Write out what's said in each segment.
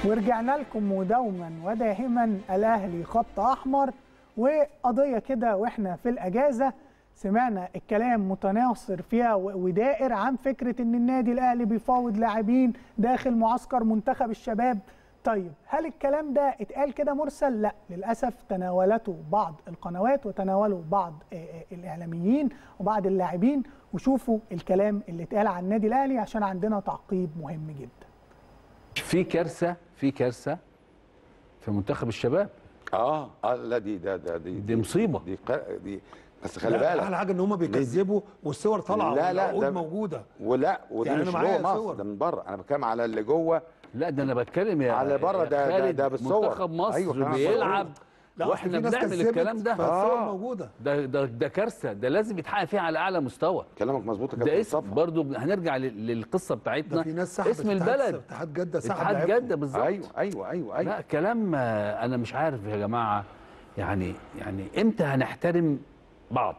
ورجعنا لكم ودوما ودائما الاهلي خط احمر وقضيه كده واحنا في الاجازه سمعنا الكلام متناصر فيها ودائر عن فكره ان النادي الاهلي بيفاوض لاعبين داخل معسكر منتخب الشباب طيب هل الكلام ده اتقال كده مرسل لا للاسف تناولته بعض القنوات وتناوله بعض الاعلاميين وبعض اللاعبين وشوفوا الكلام اللي اتقال عن النادي الاهلي عشان عندنا تعقيب مهم جدا في كارثه في كارثه في منتخب الشباب اه اه لا دي ده ده دي دي مصيبه دي قا- دي بس خلي لا بالك احلى حاجه ان هم بيكذبوا والصور طالعه لا لا والعقود ده موجوده ولا وده يعني مش أنا معايا جوه مصر صور. ده من بره انا بتكلم على اللي جوه لا ده انا بتكلم يا على بره يا ده- ده- خالد، ده بالصور. منتخب مصر أيوة، كلام بيلعب لا أصل واحنا في ناس بنعمل كذبت، الكلام ده فالصور آه. موجوده ده ده ده كارثه ده لازم يتحقق فيها على اعلى مستوى كلامك مظبوط يا ده كابتن اسم مصطفى برضو هنرجع لل- للقصه بتاعتنا ده في ناس سحبت اسم اتحاد- البلد اتحاد جده سحب اتحاد لعيبته. جده بالظبط ايوه ايوه ايوه ايوه لا كلام آه، انا مش عارف يا جماعه يعني يعني امتى هنحترم بعض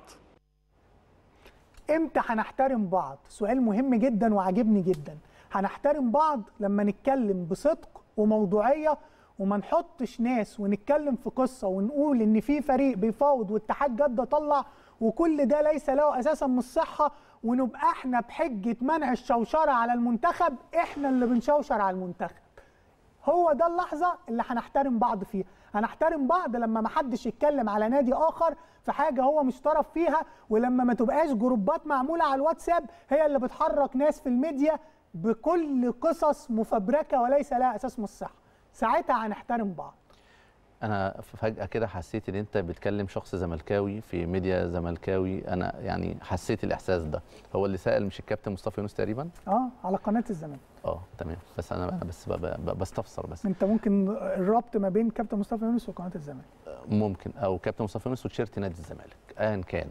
امتى هنحترم بعض سؤال مهم جدا وعاجبني جدا هنحترم بعض لما نتكلم بصدق وموضوعيه وما نحطش ناس ونتكلم في قصه ونقول ان في فريق بيفاوض واتحاد جده طلع وكل ده ليس له اساسا من الصحه ونبقى احنا بحجه منع الشوشره على المنتخب احنا اللي بنشوشر على المنتخب هو ده اللحظه اللي هنحترم بعض فيها هنحترم بعض لما ما حدش يتكلم على نادي اخر في حاجه هو مش طرف فيها ولما ما تبقاش جروبات معموله على الواتساب هي اللي بتحرك ناس في الميديا بكل قصص مفبركه وليس لها اساس من الصحه ساعتها هنحترم بعض انا فجاه كده حسيت ان انت بتكلم شخص زملكاوي في ميديا زملكاوي انا يعني حسيت الاحساس ده هو اللي سال مش الكابتن مصطفى يونس تقريبا اه على قناه الزمالك اه تمام بس انا أنا بس ب- ب- بستفسر بس انت ممكن الربط ما بين كابتن مصطفى يونس وقناه الزمالك ممكن او كابتن مصطفى يونس وتيشيرت نادي الزمالك ايا كان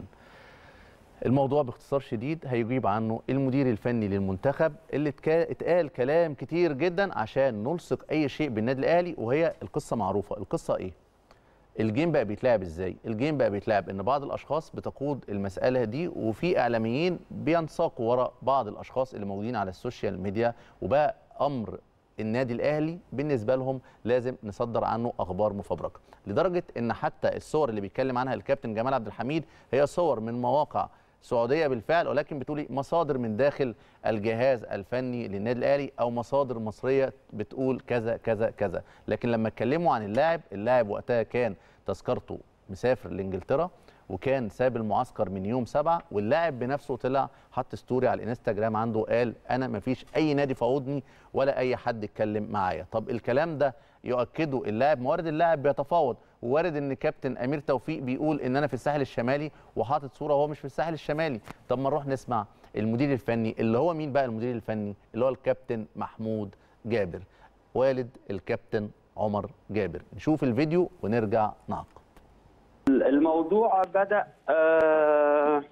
الموضوع باختصار شديد هيجيب عنه المدير الفني للمنتخب اللي اتكا- اتقال كلام كتير جدا عشان نلصق اي شيء بالنادي الاهلي وهي القصه معروفه القصه ايه الجيم بقى بيتلعب ازاي الجيم بقى بيتلعب ان بعض الاشخاص بتقود المساله دي وفي اعلاميين بينساقوا وراء بعض الاشخاص اللي موجودين على السوشيال ميديا وبقى امر النادي الاهلي بالنسبه لهم لازم نصدر عنه اخبار مفبركه لدرجه ان حتى الصور اللي بيتكلم عنها الكابتن جمال عبد الحميد هي صور من مواقع سعوديه بالفعل ولكن بتقولي مصادر من داخل الجهاز الفني للنادي الاهلي او مصادر مصريه بتقول كذا كذا كذا لكن لما اتكلموا عن اللاعب اللاعب وقتها كان تذكرته مسافر لانجلترا وكان ساب المعسكر من يوم سبعة واللاعب بنفسه طلع حط ستوري على الانستجرام عنده قال انا ما فيش اي نادي فاوضني ولا اي حد اتكلم معايا طب الكلام ده يؤكده اللاعب موارد اللاعب بيتفاوض ووارد ان كابتن امير توفيق بيقول ان انا في الساحل الشمالي وحاطط صوره وهو مش في الساحل الشمالي طب ما نروح نسمع المدير الفني اللي هو مين بقى المدير الفني اللي هو الكابتن محمود جابر والد الكابتن عمر جابر نشوف الفيديو ونرجع نعقب الموضوع بدأ آه،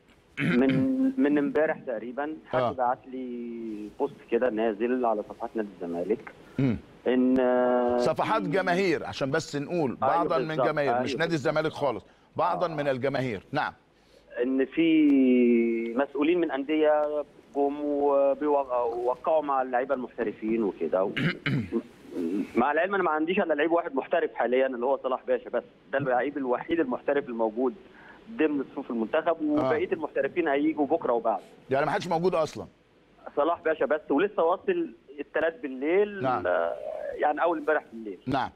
من من امبارح تقريبا حد آه. بعت لي بوست كده نازل على صفحات نادي الزمالك مم. ان آه، صفحات في- جماهير عشان بس نقول بعضا من بالظبط، جماهير مش أيوة نادي بالظبط. الزمالك خالص بعضا من الجماهير نعم ان في مسؤولين من انديه جم وبيوقعوا مع اللعيبه المحترفين وكده و... مع العلم انا ما عنديش الا لعيب واحد محترف حاليا اللي هو صلاح باشا بس ده اللعيب الوحيد المحترف الموجود ضمن صفوف المنتخب وبقيه المحترفين هيجوا بكره وبعد يعني ما حدش موجود اصلا صلاح باشا بس ولسه واصل الثلاث بالليل نعم. آه، يعني اول امبارح بالليل نعم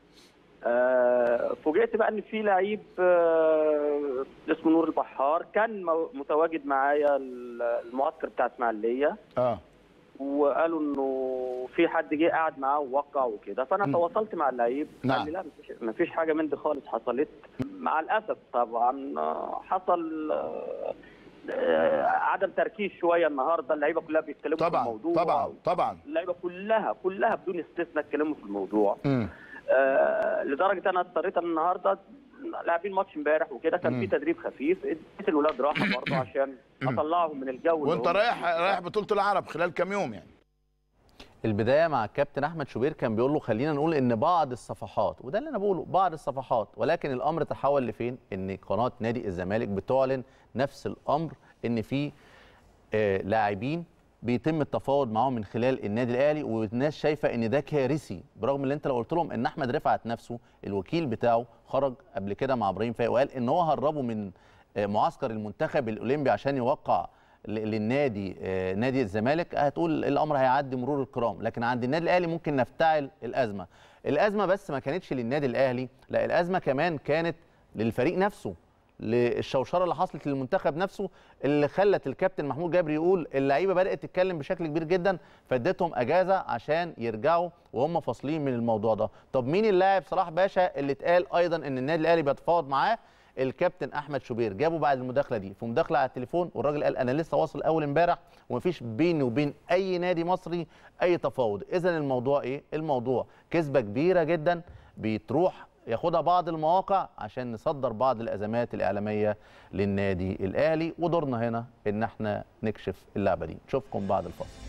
آه، فوجئت بقى ان في لعيب آه، اسمه نور البحار كان مو- متواجد معايا ال- المعسكر بتاع اسماعيليه اه وقالوا انه في حد جه قعد معاه ووقع وكده فانا م. تواصلت مع اللعيب نعم. قال لي لا مفيش- مفيش حاجه من دي خالص حصلت مع الاسف طبعا آه، حصل آه، آه، عدم تركيز شويه النهارده اللعيبه كلها بيتكلموا في طبعا الموضوع طبعا طبعا اللعيبه كلها كلها بدون استثناء اتكلموا في الموضوع مم. آه، لدرجه انا اضطريت أنا النهارده لاعبين ماتش امبارح وكده كان في تدريب خفيف اديت الولاد راحه برضه عشان اطلعهم من الجو اللي وانت هم رايح فيه. رايح بطوله العرب خلال كام يوم يعني البدايه مع الكابتن احمد شوبير كان بيقول له خلينا نقول ان بعض الصفحات وده اللي انا بقوله بعض الصفحات ولكن الامر تحول لفين ان قناه نادي الزمالك بتعلن نفس الامر ان في آه، لاعبين بيتم التفاوض معاهم من خلال النادي الاهلي والناس شايفه ان ده كارثي برغم ان انت لو قلت لهم ان احمد رفعت نفسه الوكيل بتاعه خرج قبل كده مع ابراهيم فايق وقال ان هو هربه من آه، معسكر المنتخب الاولمبي عشان يوقع ل- للنادي آه، نادي الزمالك هتقول الامر هيعدي مرور الكرام لكن عند النادي الاهلي ممكن نفتعل الازمه الازمه بس ما كانتش للنادي الاهلي لا الازمه كمان كانت للفريق نفسه للشوشره اللي حصلت للمنتخب نفسه اللي خلت الكابتن محمود جابر يقول اللعيبه بدات تتكلم بشكل كبير جدا فادتهم اجازه عشان يرجعوا وهم فاصلين من الموضوع ده طب مين اللاعب صلاح باشا اللي اتقال ايضا ان النادي الاهلي بيتفاوض معاه الكابتن احمد شوبير جابه بعد المداخله دي في مداخله على التليفون والراجل قال انا لسه واصل اول امبارح ومفيش بيني وبين اي نادي مصري اي تفاوض اذا الموضوع ايه الموضوع كذبه كبيره جدا بتروح ياخدها بعض المواقع عشان نصدر بعض الازمات الاعلاميه للنادي الاهلي ودورنا هنا ان احنا نكشف اللعبه دي نشوفكم بعد الفاصل